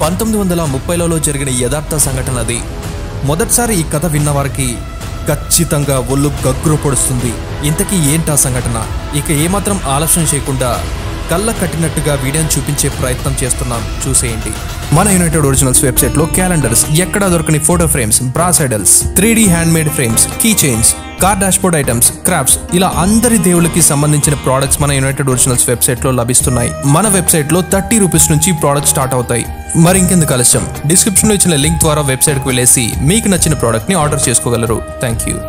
పంతొమ్మిది వందల ముప్పైలలో జరిగిన యథార్థ సంఘటన అది మొదటిసారి ఈ కథ విన్నవారికి ఖచ్చితంగా ఒళ్ళు గగ్గురు పొడుస్తుంది ఇంతకీ ఏంటా సంఘటన ఇక ఏమాత్రం ఆలస్యం చేయకుండా కళ్ళ కట్టినట్టుగా వీడియోని చూపించే ప్రయత్నం చేస్తున్నాం చూసేయండి మన యునైటెడ్ ఒరిజినల్స్ వెబ్సైట్ లో క్యాలెండర్స్ ఎక్కడా దొరకని photo frames brass idols three D hand made frames key chains car dashboard items crafts ఇలా అందరి దేవుళ్ళకి సంబంధించిన ప్రోడక్ట్స్ మన యునైటెడ్ ఒరిజినల్స్ వెబ్సైట్ లో లభిస్తున్నాయి మన వెబ్సైట్ లో థర్టీ రూపీస్ నుంచి ప్రోడక్ట్ స్టార్ట్ అవుతాయి మరి ఇంకెందుకు ఆలస్యం డిస్క్రిప్షన్ లో ఇచ్చిన లింక్ ద్వారా వెబ్సైట్ కు వెళ్ళేసి మీకు నచ్చిన ప్రోడక్ట్ ని ఆర్డర్ చేసుకోగలరు థ్యాంక్ యూ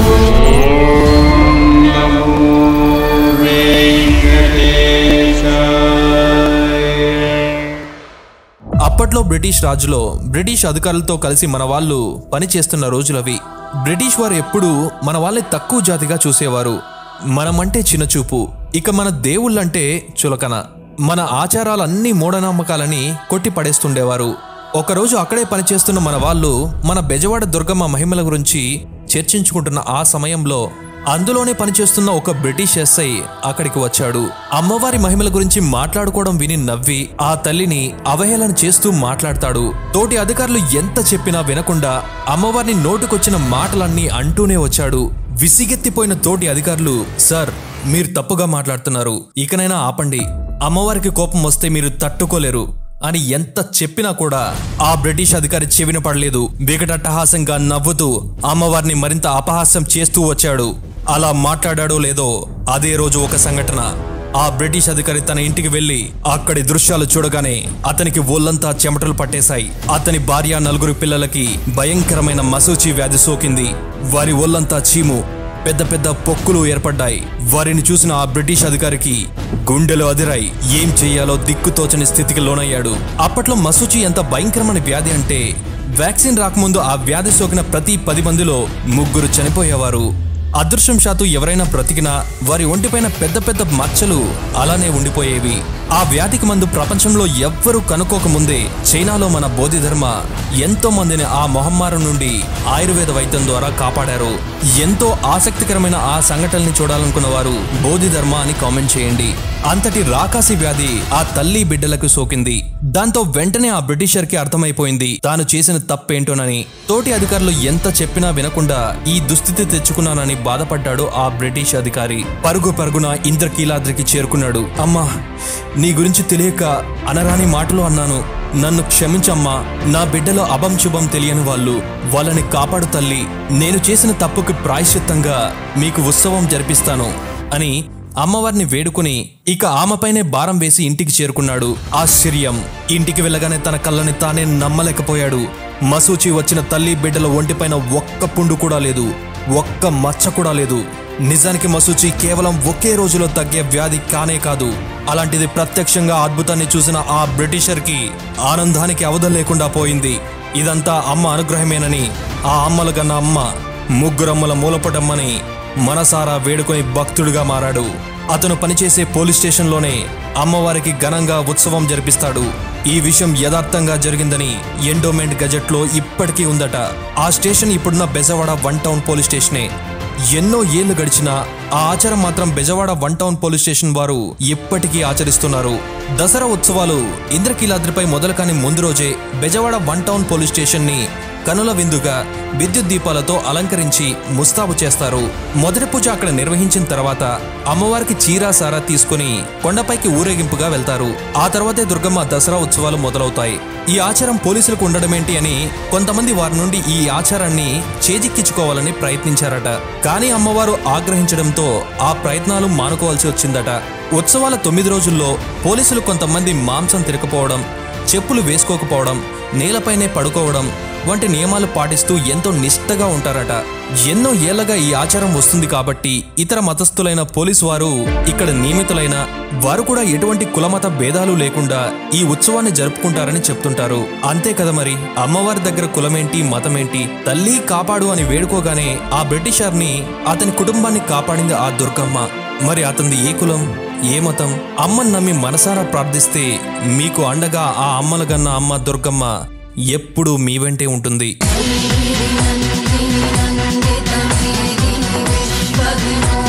అప్పట్లో బ్రిటిష్ రాజులో బ్రిటిష్ అధికారులతో కలిసి మన వాళ్ళు పనిచేస్తున్న రోజులవి బ్రిటిష్ వారు ఎప్పుడూ మన వాళ్ళని తక్కువ జాతిగా చూసేవారు మనమంటే చిన్నచూపు ఇక మన దేవుళ్ళంటే చులకన మన ఆచారాలన్నీ మూఢనమ్మకాలని కొట్టి పడేస్తుండేవారు ఒకరోజు అక్కడే పనిచేస్తున్న మన వాళ్ళు మన బెజవాడ దుర్గమ్మ మహిమల గురించి చర్చించుకుంటున్న ఆ సమయంలో అందులోనే పనిచేస్తున్న ఒక బ్రిటిష్ ఎస్ఐ అక్కడికి వచ్చాడు అమ్మవారి మహిమల గురించి మాట్లాడుకోవడం విని నవ్వి ఆ తల్లిని అవహేళన చేస్తూ మాట్లాడతాడు తోటి అధికారులు ఎంత చెప్పినా వినకుండా అమ్మవారిని నోటుకొచ్చిన మాటలన్నీ అంటూనే వచ్చాడు విసిగెత్తిపోయిన తోటి అధికారులు సార్ మీరు తప్పుగా మాట్లాడుతున్నారు ఇకనైనా ఆపండి అమ్మవారికి కోపం వస్తే మీరు తట్టుకోలేరు అని ఎంత చెప్పినా కూడా ఆ బ్రిటిష్ అధికారి చెవిన పడలేదు వికటట్టహాసంగా నవ్వుతూ అమ్మవారిని మరింత అపహాస్యం చేస్తూ వచ్చాడు అలా మాట్లాడాడో లేదో అదే రోజు ఒక సంఘటన ఆ బ్రిటిష్ అధికారి తన ఇంటికి వెళ్లి అక్కడి దృశ్యాలు చూడగానే అతనికి ఒళ్ళంతా చెమటలు పట్టేశాయి అతని భార్య నలుగురు పిల్లలకి భయంకరమైన మసూచి వ్యాధి సోకింది వారి ఒళ్ళంతా చీము పెద్ద పెద్ద పొక్కులు ఏర్పడ్డాయి వారిని చూసిన ఆ బ్రిటిష్ అధికారికి గుండెలు అదిరాయి ఏం చెయ్యాలో దిక్కుతోచని స్థితికి లోనయ్యాడు అప్పట్లో మసూచి ఎంత భయంకరమైన వ్యాధి అంటే వ్యాక్సిన్ రాకముందు ఆ వ్యాధి సోకిన ప్రతి పది మందిలో ముగ్గురు చనిపోయేవారు అదృష్టం శాతు ఎవరైనా బ్రతికినా వారి ఒంటిపైన పెద్ద పెద్ద మచ్చలు అలానే ఉండిపోయేవి ఆ వ్యాధికి మందు ప్రపంచంలో ఎవ్వరూ కనుక్కోకముందే చైనాలో మన బోధిధర్మ ఎంతో మందిని ఆ మొహమ్మారం నుండి ఆయుర్వేద వైద్యం ద్వారా కాపాడారు ఎంతో ఆసక్తికరమైన ఆ సంఘటనని చూడాలనుకున్న వారు బోధిధర్మ అని కామెంట్ చేయండి అంతటి రాకాసి వ్యాధి ఆ తల్లి బిడ్డలకు సోకింది దాంతో వెంటనే ఆ బ్రిటిషర్ కి అర్థమైపోయింది తాను చేసిన తప్పేంటోనని తోటి అధికారులు ఎంత చెప్పినా వినకుండా ఈ దుస్థితి తెచ్చుకున్నానని బాధపడ్డాడు ఆ బ్రిటిష్ అధికారి పరుగు పరుగున ఇంద్రకీలాద్రికి చేరుకున్నాడు అమ్మా నీ గురించి తెలియక అనరాని మాటలు అన్నాను నన్ను క్షమించమ్మా నా బిడ్డలో అభం శుభం తెలియని వాళ్ళు వాళ్ళని కాపాడు తల్లి నేను చేసిన తప్పుకి ప్రాయశ్చిత్తంగా మీకు ఉత్సవం జరిపిస్తాను అని అమ్మవారిని వేడుకుని ఇక ఆమెపైనే భారం వేసి ఇంటికి చేరుకున్నాడు ఆశ్చర్యం ఇంటికి వెళ్ళగానే తన కళ్ళని తానే నమ్మలేకపోయాడు మసూచి వచ్చిన తల్లి బిడ్డల ఒంటిపైన ఒక్క పుండు కూడా లేదు ఒక్క మచ్చ కూడా లేదు నిజానికి మసూచి కేవలం ఒకే రోజులో తగ్గే వ్యాధి కానే కాదు అలాంటిది ప్రత్యక్షంగా అద్భుతాన్ని చూసిన ఆ బ్రిటిషర్కి ఆనందానికి అవధం లేకుండా పోయింది ఇదంతా అమ్మ అనుగ్రహమేనని ఆ అమ్మల గన్న అమ్మ ముగ్గురమ్మల మూలపడమ్మని మనసారా వేడుకొని భక్తుడిగా మారాడు అతను పనిచేసే పోలీస్ స్టేషన్లోనే అమ్మవారికి ఘనంగా ఉత్సవం జరిపిస్తాడు ఈ విషయం యథార్థంగా జరిగిందని ఎండోమెంట్ గజెట్లో ఇప్పటికీ ఉందట ఆ స్టేషన్ ఇప్పుడున్న బెజవాడ వన్ టౌన్ పోలీస్ స్టేషనే ఎన్నో ఏళ్లు గడిచినా ఆ ఆచారం మాత్రం Bezawada one town police station వారు ఇప్పటికీ ఆచరిస్తున్నారు దసరా ఉత్సవాలు ఇంద్రకీలాద్రిపై మొదలు కాని ముందు రోజే Bezawada one town police station ని కనుల విందుగా విద్యుత్ దీపాలతో అలంకరించి ముస్తాబు చేస్తారు మొదటి పూజ అక్కడ నిర్వహించిన తర్వాత అమ్మవారికి చీరా సారా తీసుకుని కొండపైకి ఊరేగింపుగా వెళ్తారు ఆ తర్వాతే దుర్గమ్మ దసరా ఉత్సవాలు మొదలవుతాయి ఈ ఆచారం పోలీసులకు ఉండడమేంటి అని కొంతమంది వారి నుండి ఈ ఆచారాన్ని చేజిక్కించుకోవాలని ప్రయత్నించారట కానీ అమ్మవారు ఆగ్రహించడంతో ఆ ప్రయత్నాలు మానుకోవాల్సి వచ్చిందట ఉత్సవాల తొమ్మిది రోజుల్లో పోలీసులు కొంతమంది మాంసం తిరగపోవడం చెప్పులు వేసుకోకపోవడం నేలపైనే పడుకోవడం వంటి నియమాలు పాటిస్తూ ఎంతో నిష్టగా ఉంటారట ఎన్నో ఏళ్లగా ఈ ఆచారం వస్తుంది కాబట్టి ఇతర మతస్థులైన పోలీసు వారు ఇక్కడ నియమితులైన వారు కూడా ఎటువంటి కులమత భేదాలు లేకుండా ఈ ఉత్సవాన్ని జరుపుకుంటారని చెప్తుంటారు అంతే కదా మరి అమ్మవారి దగ్గర కులమేంటి మతమేంటి తల్లి కాపాడు అని వేడుకోగానే ఆ బ్రిటిషర్ని అతని కుటుంబాన్ని కాపాడింది ఆ దుర్గమ్మ మరి అతనిది ఏ కులం ఏ మతం అమ్మని నమ్మి మనసారా ప్రార్థిస్తే మీకు అండగా ఆ అమ్మల గన్న అమ్మ దుర్గమ్మ ఎప్పుడూ మీ వెంటే ఉంటుంది నందిని నందిత మేదిని విశ్వవిమోహిని